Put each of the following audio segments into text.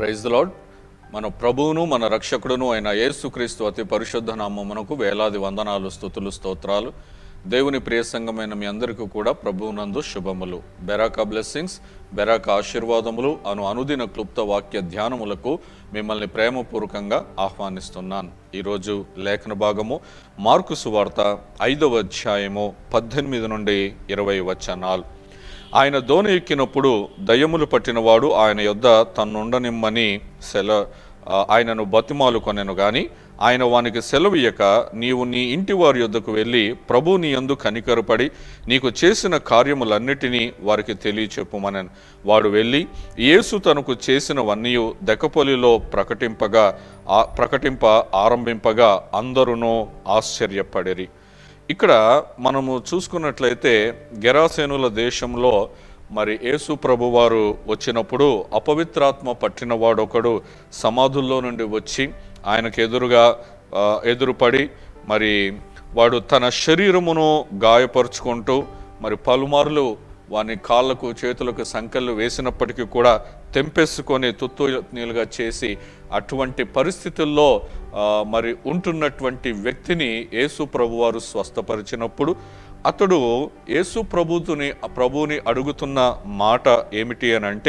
praise the lord మన ప్రభువును మన రక్షకుడును అయిన యేసుక్రీస్తు అతి పరిశుద్ధ నామమునకు వేలాది వందనాలు స్థుతులు స్తోత్రాలు దేవుని ప్రియ సంఘమైన మీ అందరికీ కూడా ప్రభువునందు శుభములు బెరాక బ్లెస్సింగ్స్ బెరాక ఆశీర్వాదములు అను అనుదిన క్లుప్త వాక్య ధ్యానములకు మిమ్మల్ని ప్రేమపూర్వకంగా ఆహ్వానిస్తున్నాను ఈరోజు లేఖన భాగము మార్కు సువార్త ఐదవ అధ్యాయము పద్దెనిమిది నుండి ఇరవై వచనాలు ఆయన దోణి ఎక్కినప్పుడు దయ్యములు పట్టినవాడు ఆయన యొద్ద తన్నుండనిమ్మని సెల ఆ, ఆయనను బతిమాలు కొనెను గాని ఆయన వానికి సెలవియ్యక నీవు నీ ఇంటి వారి యొద్దకు వెళ్ళి ప్రభు నీ యందు కనికరపడి నీకు చేసిన కార్యములన్నిటినీ వారికి తెలియచెప్పుమనను వాడు వెళ్ళి యేసు తనకు చేసినవన్నీ దెకపొలిలో ప్రకటింపగా ఆ ప్రకటింప ఆరంభింపగా అందరూ ఆశ్చర్యపడిరి ఇక్కడ మనము చూసుకున్నట్లయితే గెరాసేనుల దేశంలో మరి యేసు ప్రభు వారు వచ్చినప్పుడు అపవిత్రాత్మ పట్టినవాడొకడు సమాధుల్లో నుండి వచ్చి ఆయనకు ఎదురుగా ఆ, ఎదురుపడి మరి వాడు తన శరీరమును గాయపరుచుకుంటూ మరి పలుమార్లు వాని కాళ్ళకు చేతులకు సంకళ్ళు వేసినప్పటికీ కూడా తెంపేసుకొని తుత్తు నీలుగా చేసి అటువంటి పరిస్థితుల్లో ఆ, మరి ఉంటున్నటువంటి వ్యక్తిని యేసు ప్రభువారు స్వస్థపరిచినప్పుడు అతడు యేసు ప్రభుతుని ప్రభువుని అడుగుతున్న మాట ఏమిటి అని అంటే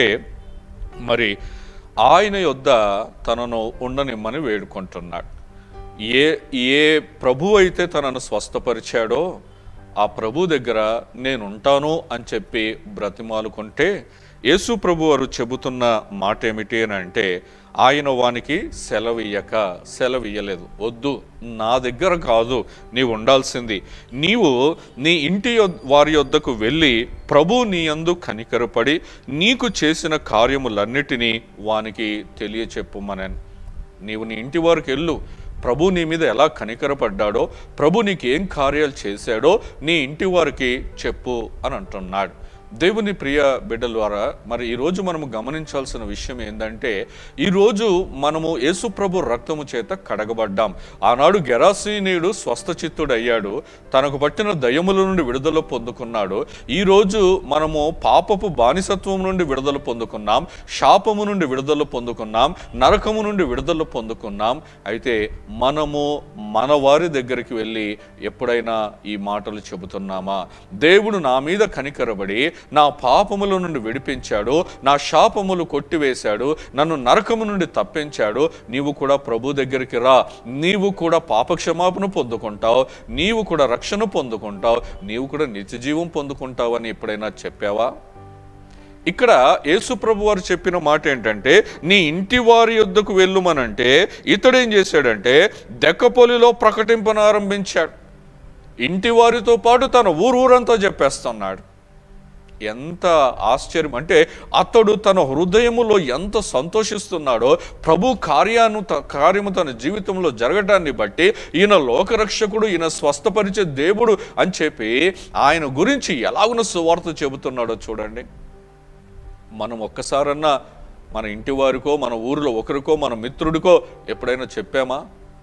మరి ఆయన యొద్ద తనను ఉండనిమ్మని వేడుకుంటున్నాడు ఏ ఏ ప్రభు అయితే తనను స్వస్థపరిచాడో ఆ ప్రభు దగ్గర నేను ఉంటాను అని చెప్పి బ్రతిమాలుకుంటే యేసు ప్రభు వారు చెబుతున్న మాట ఏమిటి అని అంటే ఆయన వానికి సెలవియ్యక సెలవియ్యలేదు వద్దు నా దగ్గర కాదు నీవు ఉండాల్సింది నీవు నీ ఇంటి యొద్- వారి యొద్దకు వెళ్ళి ప్రభు నీ యందు కనికరపడి నీకు చేసిన కార్యములన్నిటినీ వానికి తెలియచెప్పుమనని నీవు నీ ఇంటి వారికి వెళ్ళు ప్రభు నీ మీద ఎలా కనికరపడ్డాడో ప్రభు నీకేం కార్యాలు చేశాడో నీ ఇంటి వారికి చెప్పు అని అంటున్నాడు దేవుని ప్రియ బిడ్డల ద్వారా మరి ఈరోజు మనము గమనించాల్సిన విషయం ఏంటంటే ఈరోజు మనము యేసుప్రభు రక్తము చేత కడగబడ్డాం ఆనాడు గెరాసీనీయుడు స్వస్థచిత్తుడయ్యాడు తనకు పట్టిన దయముల నుండి విడుదల పొందుకున్నాడు ఈరోజు మనము పాపపు బానిసత్వం నుండి విడుదల పొందుకున్నాం శాపము నుండి విడుదల పొందుకున్నాం నరకము నుండి విడుదల పొందుకున్నాం అయితే మనము మన వారి దగ్గరికి వెళ్ళి ఎప్పుడైనా ఈ మాటలు చెబుతున్నామా దేవుడు నా మీద కనికరబడి నా పాపముల నుండి విడిపించాడు నా శాపములు కొట్టివేశాడు నన్ను నరకము నుండి తప్పించాడు నీవు కూడా ప్రభు దగ్గరికి రా నీవు కూడా పాపక్షమాపణ పొందుకుంటావు నీవు కూడా రక్షణ పొందుకుంటావు నీవు కూడా నిత్య జీవం పొందుకుంటావు అని ఎప్పుడైనా చెప్పావా ఇక్కడ యేసు ప్రభు వారు చెప్పిన మాట ఏంటంటే నీ ఇంటి వారి యొద్దకు వెళ్ళుమనంటే ఇతడు ఏం చేశాడంటే దెక్కపొలిలో ప్రకటింపనారంభించాడు ఇంటి వారితో పాటు తన ఊరు ఊరంతా చెప్పేస్తున్నాడు ఎంత ఆశ్చర్యం అంటే అతడు తన హృదయములో ఎంత సంతోషిస్తున్నాడో ప్రభు కార్యాను త- కార్యము తన జీవితంలో జరగటాన్ని బట్టి ఈయన లోకరక్షకుడు ఈయన స్వస్థపరిచే దేవుడు అని చెప్పి ఆయన గురించి ఎలాగున సువార్త చెబుతున్నాడో చూడండి మనం ఒక్కసారన్నా మన ఇంటి వారికో మన ఊరిలో ఒకరికో మన మిత్రుడికో ఎప్పుడైనా చెప్పామా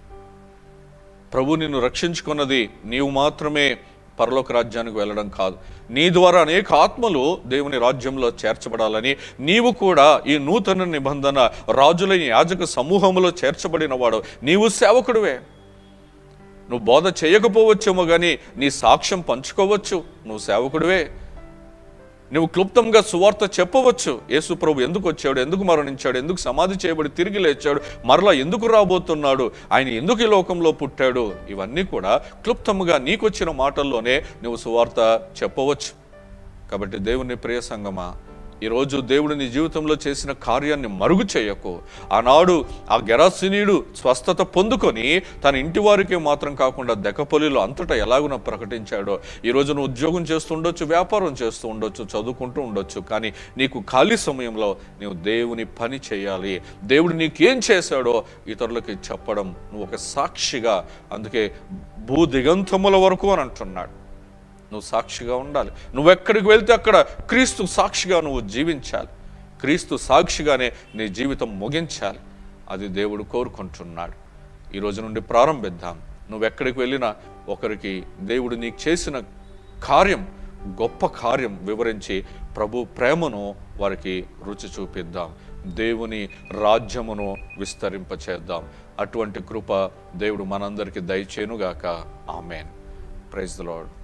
ప్రభు నిన్ను రక్షించుకున్నది నీవు మాత్రమే పరలోక రాజ్యానికి వెళ్ళడం కాదు నీ ద్వారా అనేక ఆత్మలు దేవుని రాజ్యంలో చేర్చబడాలని నీవు కూడా ఈ నూతన నిబంధన రాజులైన యాజక సమూహంలో చేర్చబడిన వాడు నీవు సేవకుడివే నువ్వు బోధ చేయకపోవచ్చేమో కానీ నీ సాక్ష్యం పంచుకోవచ్చు నువ్వు సేవకుడివే నువ్వు క్లుప్తంగా సువార్త చెప్పవచ్చు యేసు ప్రభు ఎందుకు వచ్చాడు ఎందుకు మరణించాడు ఎందుకు సమాధి చేయబడి తిరిగి లేచాడు మరలా ఎందుకు రాబోతున్నాడు ఆయన ఎందుకు ఈ లోకంలో పుట్టాడు ఇవన్నీ కూడా క్లుప్తంగా నీకొచ్చిన మాటల్లోనే నువ్వు సువార్త చెప్పవచ్చు కాబట్టి దేవుని ప్రియ సంగమా ఈరోజు దేవుడు నీ జీవితంలో చేసిన కార్యాన్ని మరుగు చేయకు ఆనాడు ఆ గెరాసినీయుడు స్వస్థత పొందుకొని తన ఇంటి వారికి మాత్రం కాకుండా దెకపల్లిలో అంతటా ఎలాగున ప్రకటించాడో ఈరోజు నువ్వు ఉద్యోగం చేస్తూ ఉండొచ్చు వ్యాపారం చేస్తూ ఉండొచ్చు చదువుకుంటూ ఉండొచ్చు కానీ నీకు ఖాళీ సమయంలో నీవు దేవుని పని చేయాలి దేవుడు నీకేం చేశాడో ఇతరులకి చెప్పడం నువ్వు ఒక సాక్షిగా అందుకే భూ దిగంతముల వరకు అని అంటున్నాడు నువ్వు సాక్షిగా ఉండాలి నువ్వు ఎక్కడికి వెళ్తే అక్కడ క్రీస్తు సాక్షిగా నువ్వు జీవించాలి క్రీస్తు సాక్షిగానే నీ జీవితం ముగించాలి అది దేవుడు కోరుకుంటున్నాడు ఈ రోజు నుండి ప్రారంభిద్దాం నువ్వు ఎక్కడికి వెళ్ళినా ఒకరికి దేవుడు నీకు చేసిన కార్యం గొప్ప కార్యం వివరించి ప్రభు ప్రేమను వారికి రుచి చూపిద్దాం దేవుని రాజ్యమును విస్తరింపచేద్దాం అటువంటి కృప దేవుడు మనందరికీ దయచేనుగాక ఆమెన్ ప్రైజ్ ద లార్డ్